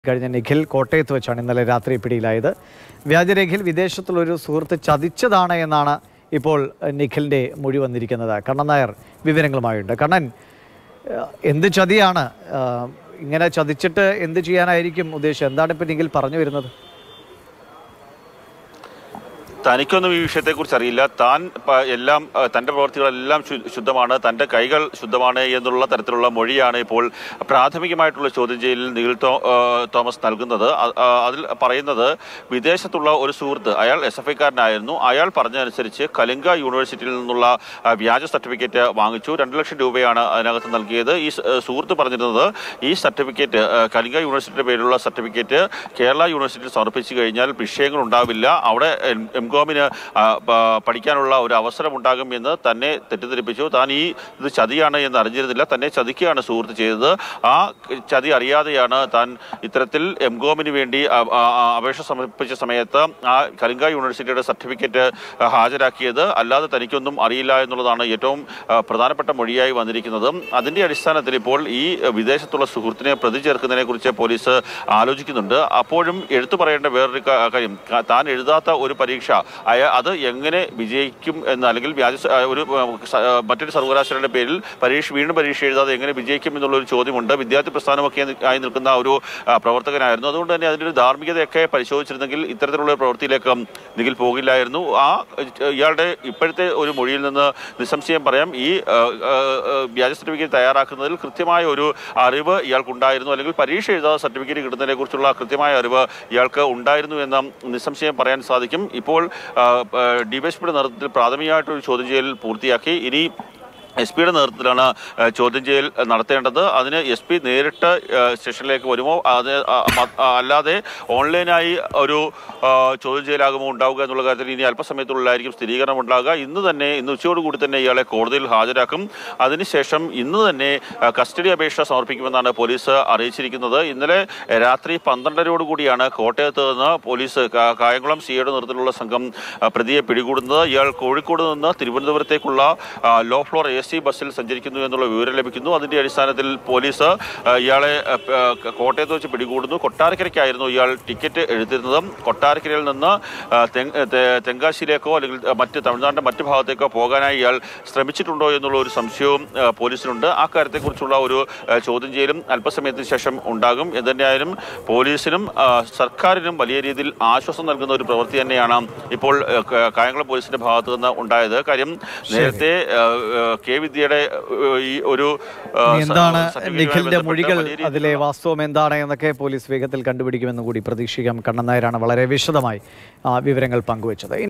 കഴിഞ്ഞ നിഖിൽ കോട്ടയത്ത് വെച്ചാണ് ഇന്നലെ രാത്രി പിടിയിലായത് വ്യാജരേഖയിൽ വിദേശത്തുള്ളൊരു സുഹൃത്ത് ചതിച്ചതാണ് എന്നാണ് ഇപ്പോൾ ഏഹ്, നിഖിലിൻ്റെ മൊഴി വന്നിരിക്കുന്നത് കണ്ണൻ നായർ വിവരങ്ങളുമായുണ്ട് കണ്ണൻ ഏഹ്, എന്ത് ചതിയാണ് ഏഹ്, ഇങ്ങനെ ചതിച്ചിട്ട് എന്ത് ചെയ്യാനായിരിക്കും ഉദ്ദേശം എന്താണ് ഇപ്പം നിഖിൽ പറഞ്ഞു വരുന്നത് തനിക്കൊന്നും ഈ വിഷയത്തെക്കുറിച്ച് അറിയില്ല താൻ പ- എല്ലാം ആ, തന്റെ പ്രവർത്തികളെല്ലാം ശു- ശുദ്ധമാണ് തന്റെ കൈകൾ ശുദ്ധമാണ് എന്നുള്ള തരത്തിലുള്ള മൊഴിയാണ് ഇപ്പോൾ പ്രാഥമികമായിട്ടുള്ള ചോദ്യം ചെയ്യലിൽ നിഖിൽ തോ- ആ, തോമസ് നൽകുന്നത് അ- ആ, അതിൽ പറയുന്നത് വിദേശത്തുള്ള ഒരു സുഹൃത്ത് അയാൾ എസ് എഫ് ഐക്കാരനായിരുന്നു അയാൾ പറഞ്ഞതനുസരിച്ച് കലിംഗ യൂണിവേഴ്സിറ്റിയിൽ നിന്നുള്ള ആ, വ്യാജ സർട്ടിഫിക്കറ്റ് വാങ്ങിച്ചു രണ്ട് ലക്ഷം രൂപയാണ് അതിനകത്ത് നൽകിയത് ഈ സ്- ആ, സുഹൃത്ത് പറഞ്ഞിരുന്നത് ഈ സർട്ടിഫിക്കറ്റ് ആ, കലിംഗ യൂണിവേഴ്സിറ്റിയുടെ പേരിലുള്ള സർട്ടിഫിക്കറ്റ് കേരള യൂണിവേഴ്സിറ്റിയിൽ സമർപ്പിച്ചു കഴിഞ്ഞാൽ വിഷയങ്ങൾ ഉണ്ടാവില്ല അവിടെ എം- എംകോമിന് ആ, പ- പഠിക്കാനുള്ള ഒരു അവസരം ഉണ്ടാകും എന്ന് തന്നെ തെറ്റിദ്ധരിപ്പിച്ചു താൻ ഈ ഇത് ചതിയാണ് എന്ന് അറിഞ്ഞിരുന്നില്ല തന്നെ ചതിക്കുകയാണ് സുഹൃത്ത് ചെയ്തത് ആ ചതി അറിയാതെയാണ് താൻ ഇത്തരത്തിൽ എംകോമിന് വേണ്ടി ആ, ആ, ആ, അപേക്ഷ സമർപ്പിച്ച സമയത്ത് ആ കലിംഗ യൂണിവേഴ്സിറ്റിയുടെ സർട്ടിഫിക്കറ്റ് ആ, ഹാജരാക്കിയത് അല്ലാതെ തനിക്കൊന്നും അറിയില്ല എന്നുള്ളതാണ് ഏറ്റവും ആ, പ്രധാനപ്പെട്ട മൊഴിയായി വന്നിരിക്കുന്നത് അതിന്റെ അടിസ്ഥാനത്തിൽ ഇപ്പോൾ ഈ വിദേശത്തുള്ള സുഹൃത്തിനെ പ്രതി ചേർക്കുന്നതിനെ കുറിച്ച് പോലീസ് ആലോചിക്കുന്നുണ്ട് അപ്പോഴും എടുത്തു പറയേണ്ട വേറൊരു കാ- കാര്യം ക- താൻ എഴുതാത്ത ഒരു പരീക്ഷ അയ അത് എങ്ങനെ വിജയിക്കും എന്ന് അല്ലെങ്കിൽ വ്യാജ സ- ആ, ഒരു ആ, സ- ആ, മറ്റൊരു സർവകലാശാലയുടെ പേരിൽ പരീക്ഷ വീണ്ടും പരീക്ഷ എഴുതാതെ എങ്ങനെ വിജയിക്കും എന്നുള്ളൊരു ചോദ്യമുണ്ട് വിദ്യാർത്ഥി പ്രസ്ഥാനമൊക്കെ നി- ആയി നിൽക്കുന്ന ഒരു ആ, പ്രവർത്തകനായിരുന്നു അതുകൊണ്ട് തന്നെ അതിൻ്റെ ഒരു ധാർമ്മികതയൊക്കെ പരിശോധിച്ചിരുന്നെങ്കിൽ ഇത്തരത്തിലുള്ള ഒരു പ്രവൃത്തിയിലേക്ക് നിഖിൽ പോകില്ലായിരുന്നു ആ ഏഹ്, ഇയാളുടെ ഇപ്പോഴത്തെ ഒരു മൊഴിയിൽ നിന്ന് നിസ്സംശയം പറയാം ഈ ആ, ആ, ആ, വ്യാജ സർട്ടിഫിക്കറ്റ് തയ്യാറാക്കുന്നതിൽ കൃത്യമായ ഒരു അറിവ് ഇയാൾക്കുണ്ടായിരുന്നു അല്ലെങ്കിൽ പരീക്ഷ എഴുതാതെ സർട്ടിഫിക്കറ്റ് കിട്ടുന്നതിനെ കുറിച്ചുള്ള കൃത്യമായ അറിവ് ഇയാൾക്ക് ഉണ്ടായിരുന്നു എന്ന് നിസ്സംശയം പറയാൻ സാധിക്കും ഇപ്പോൾ ഡിവൈഎസ്പിയുടെ നേതൃത്വത്തിൽ പ്രാഥമികമായിട്ടൊരു ചോദ്യം ചെയ്യൽ പൂർത്തിയാക്കി ഇനി എസ് പിയുടെ നേതൃത്വത്തിലാണ് ആ, ചോദ്യം ചെയ്യൽ നടത്തേണ്ടത് അതിന് എസ് പി നേരിട്ട് ആ, സ്റ്റേഷനിലേക്ക് വരുമോ അത് ആ, മ- ആ, അല്ലാതെ ഓൺലൈനായി ഒരു ആ, ചോദ്യം ചെയ്യലാകുമോ ഉണ്ടാവുക എന്നുള്ള കാര്യത്തിൽ ഇനി അല്പസമയത്തുള്ളിലായിരിക്കും സ്ഥിരീകരണം ഉണ്ടാകുക ഇന്ന് തന്നെ ഇന്ന് ഉച്ചയോടുകൂടി തന്നെ ഇയാളെ കോടതിയിൽ ഹാജരാക്കും അതിനുശേഷം ഇന്ന് തന്നെ ആ, കസ്റ്റഡി അപേക്ഷ സമർപ്പിക്കുമെന്നാണ് പോലീസ് അറിയിച്ചിരിക്കുന്നത് ഇന്നലെ രാത്രി പന്ത്രണ്ടരയോട് കൂടിയാണ് കോട്ടയത്ത് നിന്ന് പോലീസ് കാ- കായംകുളം സിയുടെ നേതൃത്വത്തിലുള്ള സംഘം ആ, പ്രതിയെ പിടികൂടുന്നത് ഇയാൾ കോഴിക്കോട് നിന്ന് തിരുവനന്തപുരത്തേക്കുള്ള ആ, ലോ ഫ്ലോർ എ സി ബസ്സിൽ സഞ്ചരിക്കുന്നു എന്നുള്ള വിവരം ലഭിക്കുന്നു അതിന്റെ അടിസ്ഥാനത്തിൽ പോലീസ് ആ, ഇയാളെ ആ, ആ, കോട്ടയത്ത് വെച്ച് പിടികൂടുന്നു കൊട്ടാരക്കരയ്ക്കായിരുന്നു ഇയാൾ ടിക്കറ്റ് എടുത്തിരുന്നത് കൊട്ടാരക്കരയിൽ നിന്ന് ആ, തെങ്- തെ- തെങ്കാശിയിലേക്കോ അല്ലെങ്കിൽ ആ, മറ്റ് തമിഴ്നാടിന്റെ മറ്റു ഭാഗത്തേക്കോ പോകാനായി ഇയാൾ ശ്രമിച്ചിട്ടുണ്ടോ എന്നുള്ള ഒരു സംശയവും ആ, പോലീസിനുണ്ട് ആ കാര്യത്തെക്കുറിച്ചുള്ള ഒരു ആ, ചോദ്യം ചെയ്യലും അല്പസമയത്തിന് ശേഷം ഉണ്ടാകും എന്തിനായാലും പോലീസിനും ആ, സർക്കാരിനും വലിയ രീതിയിൽ ആശ്വാസം നൽകുന്ന ഒരു പ്രവൃത്തി തന്നെയാണ് ഇപ്പോൾ ആ, ക- കായംകുളം പോലീസിന്റെ ഭാഗത്ത് നിന്ന് ഉണ്ടായത് കാര്യം നേരത്തെ ആ, ആ, കെ വിദ്യയുടെ ആ, ഈ ഒരു ആ, ഇനി എന്താണ് സർട്ടിഫിക്കറ്റുമായി നിഖിലിന്റെ ബന്ധപ്പെട്ട് മൊഴികൾ വലിയ രീതിയിൽ അതിലെ വാസ്തവം എന്താണ് എന്നൊക്കെ പോലീസ് വേഗത്തിൽ കണ്ടുപിടിക്കുമെന്ന് കൂടി പ്രതീക്ഷിക്കാം കണ്ണൻ നായരാണ് വളരെ വിശദമായി ആ, വിവരങ്ങൾ പങ്കുവച്ചത്